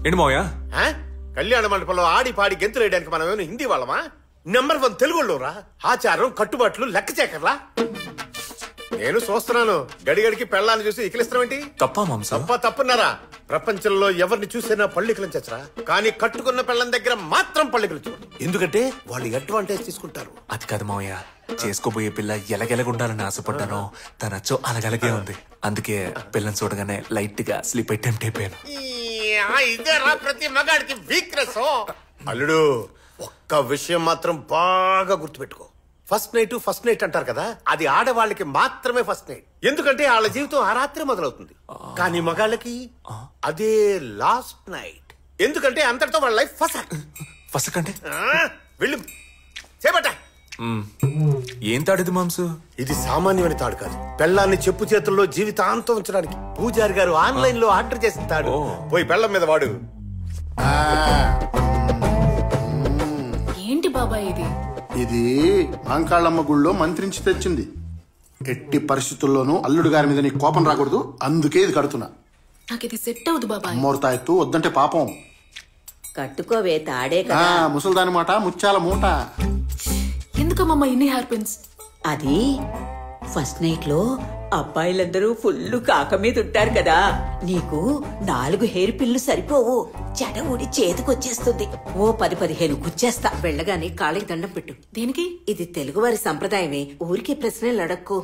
ఏంటి మావయ్య ఆ? కళ్యాణ మండపంలో ఆడి పాడి గెంతులు వేయడానికి మనం ఏమైనా హిందీ వాళ్ళమా నెంబర్ వన్ తెలుగు రా ఆచారం కట్టుబాట్లు లెక్క చేకర్లా నేను చూస్తున్నాను గడిగడికి పెళ్ళాన్ని చూసి ఇకిలిస్తాం ఏంటి తప్ప మాంసం తప్ప తప్పున్నారా ప్రపంచంలో ఎవరిని చూసినా పళ్ళికలం చచ్చరా కానీ కట్టుకున్న పెళ్ళం దగ్గర మాత్రం పళ్ళికలు చూడు ఎందుకంటే వాళ్ళు అడ్వాంటేజ్ తీసుకుంటారు అది కాదు మావయ్య చేసుకోబోయే పిల్ల ఎలగెలగుండాలని ఆశపడ్డాను తన అచ్చో అలగలగే ఉంది అందుకే పిల్లని చూడగానే లైట్ గా స్లీప్ అయి టెంప్ట్ అయిపోయాను ఇదేరా ప్రతి మగాడికి వీక్నెస్ అల్లుడు ఒక్క విషయం మాత్రం బాగా గుర్తుపెట్టుకో ఫస్ట్ నైట్ ఫస్ట్ నైట్ అంటారు కదా అది ఆడవాళ్ళకి మాత్రమే ఫస్ట్ నైట్ ఎందుకంటే వాళ్ళ జీవితం ఆ రాత్రి మొదలవుతుంది కానీ మగాళ్ళకి అదే లాస్ట్ నైట్ ఎందుకంటే అంతటితో వాళ్ళ లైఫ్ ఫస్ట్ ఫస్ట్ అంటే వెళ్ళు చేపట్ట ఏం తాడిది మాంసు ఇది సామాన్యమైన తాడు కాదు పెళ్ళాన్ని చెప్పు చేతుల్లో జీవితాంతం ఉంచడానికి పూజారి గారు ఆన్లైన్ లో ఆర్డర్ చేసిన తాడు ఓ. పోయి బెల్లం మీద వాడు ఏంటి బాబాయ్ ఇది ఇది మాంకాళ్ళమ్మ గుళ్ళో మంత్రించి తెచ్చింది ఎట్టి పరిస్థితుల్లోనూ అల్లుడు గారి మీద నీకు కోపం రాకూడదు అందుకే ఇది కడుతున్నా నాకు ఇది సెట్ అవ్వదు బాబాయ్ అమ్మోరు ఎత్తు వద్దంటే పాపం కట్టుకోవే తాడే ఆ కదా ముసల్దాని మాట ముత్యాల మూట ఎందుకమ్మమ్మ ఇన్ని హెయిర్ పిన్స్ అది ఫస్ట్ నైట్ లో అబ్బాయిలందరూ ఫుల్ కాక మీద ఉంటారు కదా నీకు నాలుగు హెయిర్ పిల్లు సరిపోవు చెడ ఊడి చేతికొచ్చేస్తుంది ఓ పది పదిహేను గుచ్చేస్తా వెళ్ళగానే కాళ్ళకి దండం పెట్టు దేనికి ఇది తెలుగువారి సంప్రదాయమే ఊరికే ప్రశ్నలు అడక్కు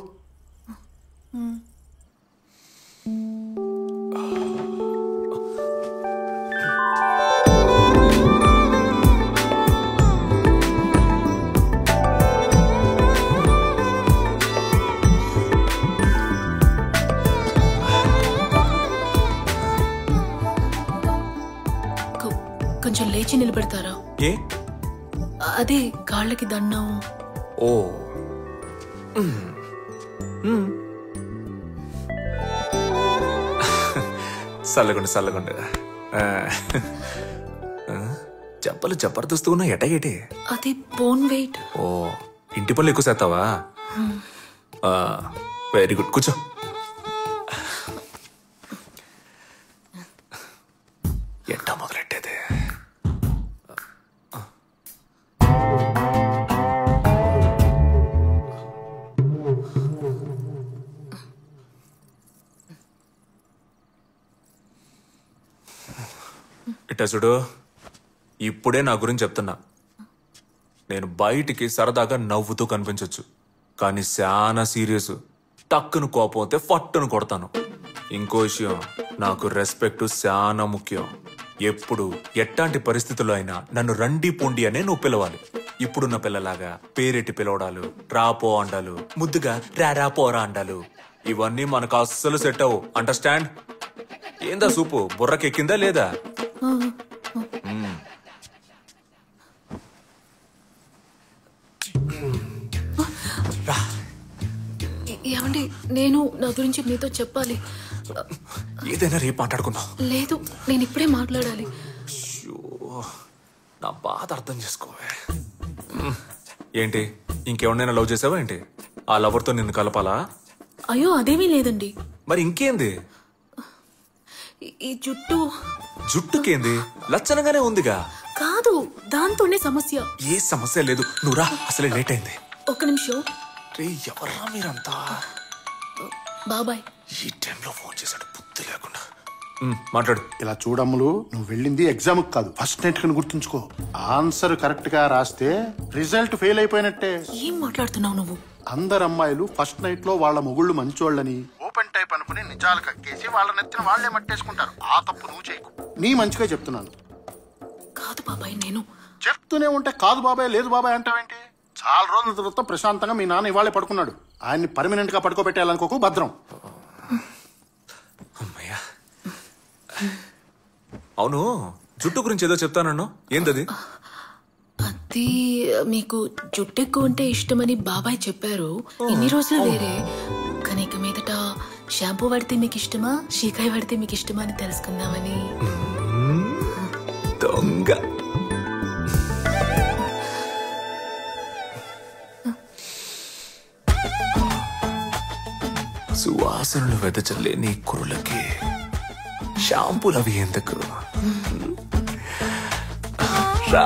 కొ- కొంచెం లేచి నిలబెడతారా ఏ అదే కాళ్ళకి దండం ఓ చల్లగుండు చల్లగుండు ఆ. ఆ, చెప్పలు జబర్దస్త్ ఉన్నా ఎటగేటి అది బోన్ వెయిట్ ఓ ఇంటి పనులు ఎక్కువ చేస్తావా వెరీ గుడ్ కూర్చో ఎట్టా మొదలెట్టేది ఇట్టా చూడు ఇప్పుడే నా గురించి చెప్తున్నా నేను బయటికి సరదాగా నవ్వుతూ కనిపించొచ్చు కానీ చాలా సీరియస్ టక్కును కోపం అయితే ఫట్టును కొడతాను ఇంకో విషయం నాకు రెస్పెక్ట్ చాలా ముఖ్యం ఎప్పుడు ఎట్టాంటి పరిస్థితుల్లో అయినా నన్ను రండి పొండి అనే నువ్వు పిలవాలి ఇప్పుడున్న పిల్లలాగా పేరెట్టి పిలవడాలు రాపో అండాలు ముద్దుగా రారా పోరా అండాలు ఇవన్నీ మనకు అస్సలు సెట్ అవు అండర్స్టాండ్ ఏందా సూపు బుర్రకెక్కిందా లేదా ఏ- ఏమండి నేను నా గురించి మీతో చెప్పాలి ఏదైనా రేపు మాట్లాడుకుందాం లేదు నేను ఇప్పుడే మాట్లాడాలి అయ్యో, నా బాధ అర్థం చేసుకోవే మ్, ఏంటి ఇంకెవరినైనా లవ్ చేసావా ఏంటి ఆ లవర్తో నిన్ను కలపాలా అయ్యో అదేమీ లేదండి మరి ఇంకేంది ఈ- ఈ జుట్టు జుట్టుకేంది లచ్చనగానే ఉందిగా కాదు దాంతోనే సమస్య ఏ సమస్య లేదు నువ్వురా అసలే లేట్ అయింది ఒక్క నిమిషం రే ఎవర్రా మీరంతా బాబాయ్ ఈ టైంలో ఫోన్ చేశాడు బుద్ధి లేకుండా మ్, మాట్లాడు ఇలా చూడమ్ములు నువ్వు వెళ్ళింది ఎగ్జామ్ కాదు ఫస్ట్ నైట్ కని గుర్తుంచుకో ఆన్సర్ కరెక్ట్ గా రాస్తే రిజల్ట్ ఫెయిల్ అయిపోయినట్టే ఏం మాట్లాడుతున్నావు నువ్వు అందరు అమ్మాయిలు ఫస్ట్ నైట్ లో వాళ్ళ మొగుళ్ళు మంచోళ్ళని ఓపెన్ టైప్ అనుకుని నిజాలు కక్కేసి వాళ్ళ నెత్తిన వాళ్ళే మట్టేసుకుంటారు ఆ తప్పు నువ్వు చేయకు నీ మంచిగా చెప్తున్నాను కాదు బాబాయ్ నేను చెప్తూనే ఉంటే కాదు బాబాయ్ లేదు బాబాయ్ అంటావేంటి చాలా రోజుల తర్వాత ప్రశాంతంగా మీ నాన్న ఇవాళే పడుకున్నాడు ఆయన్ని పర్మనెంట్ గా పడుకోబెట్టాలనుకోకు భద్రం అమ్మయ్యా అవును జుట్టు గురించి ఏదో చెప్తానన్ను ఏందది అది మీకు జుట్టు ఎక్కువ ఉంటే ఇష్టమని బాబాయ్ చెప్పారు ఇన్ని రోజులు వేరే కానీ ఇక మీదట షాంపూ పడితే మీకు ఇష్టమా షీకాయ పడితే మీకు ఇష్టమా అని తెలుసుకుందామని దొంగ సువాసనలు వెదచల్లే నీ కురులకి షాంపూలు అవి ఎందుకు రా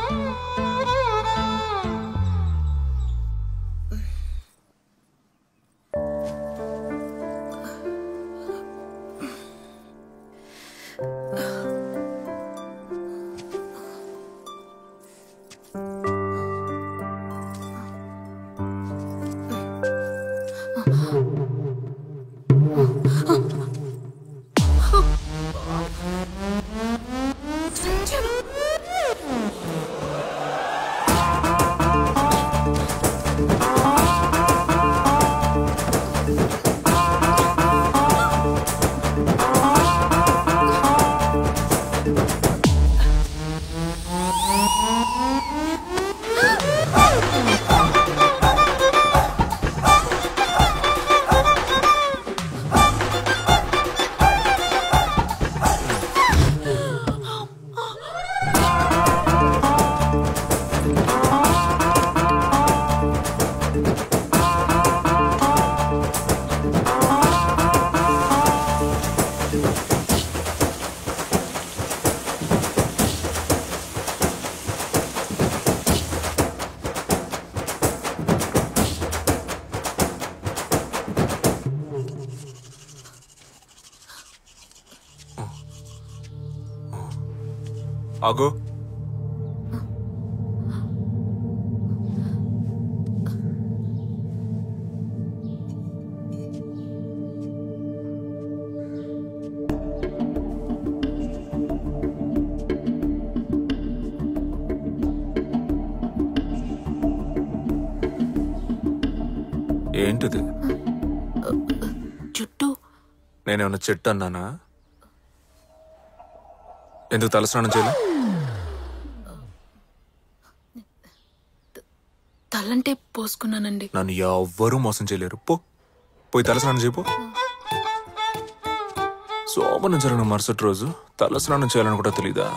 ఆగు ఏంటిది జుట్టు నేనేమన్నా చెట్టు అన్నానా ఎందుకు తలస్నానం చేయలే తలంటే పోసుకున్నానండి నన్ను ఎవ్వరూ మోసం చేయలేరు పో పోయి తలస్నానం చేయపో సోమనం జరిగిన మరుసటి రోజు తలస్నానం చేయాలని కూడా తెలీదా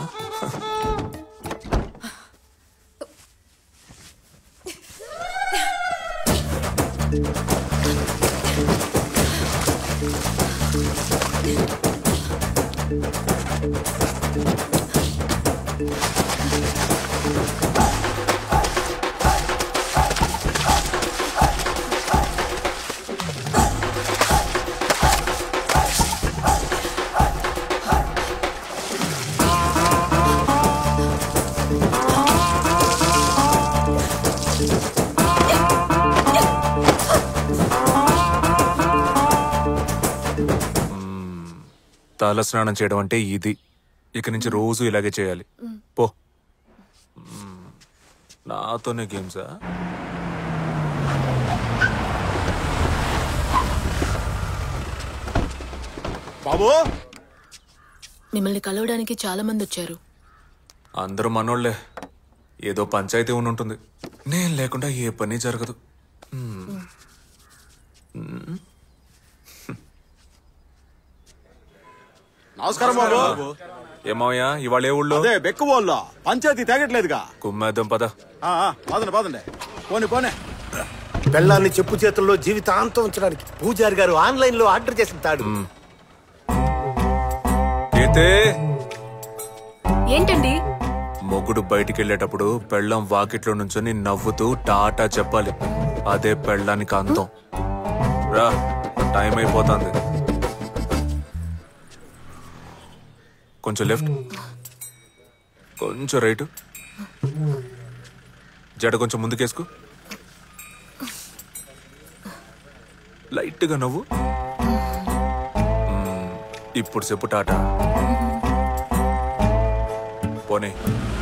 తల స్నానం చేయడం అంటే ఇది ఇక నుంచి రోజు ఇలాగే చేయాలి పో మ్మ్. నాతోనే గేమ్సా బాబు మిమ్మల్ని కలవడానికి చాలా మంది వచ్చారు అందరూ మనోళ్లే ఏదో పంచాయతీ ఉండి ఉంటుంది నేను లేకుండా ఏ పని జరగదు నమస్కారం బాబు ఏమయ్యా ఇవాళ ఏ ఊళ్ళో అదే బెక్కు వాళ్ళు పంచాయతీ తేగట్లేదుగా కుమ్మేద్దాం పద ఆ, ఆ, పదండి పదండి పోనీ పోనీ పెళ్ళాన్ని చెప్పు చేతుల్లో జీవితాంతం ఉంచడానికి పూజారి గారు ఆన్లైన్ లో ఆర్డర్ చేసిన తాడు అయితే ఏంటండి మొగుడు బయటికి వెళ్ళేటప్పుడు పెళ్ళం వాకిట్లో నుంచొని నవ్వుతూ టాటా చెప్పాలి అదే పెళ్ళానికి అంతం రా టైం అయిపోతుంది కొంచెం లెఫ్ట్ కొంచెం రైట్ జడ కొంచెం ముందుకేసుకో లైట్గా నవ్వు మ్మ్. ఇప్పుడు చెప్పు టాటా పోనీ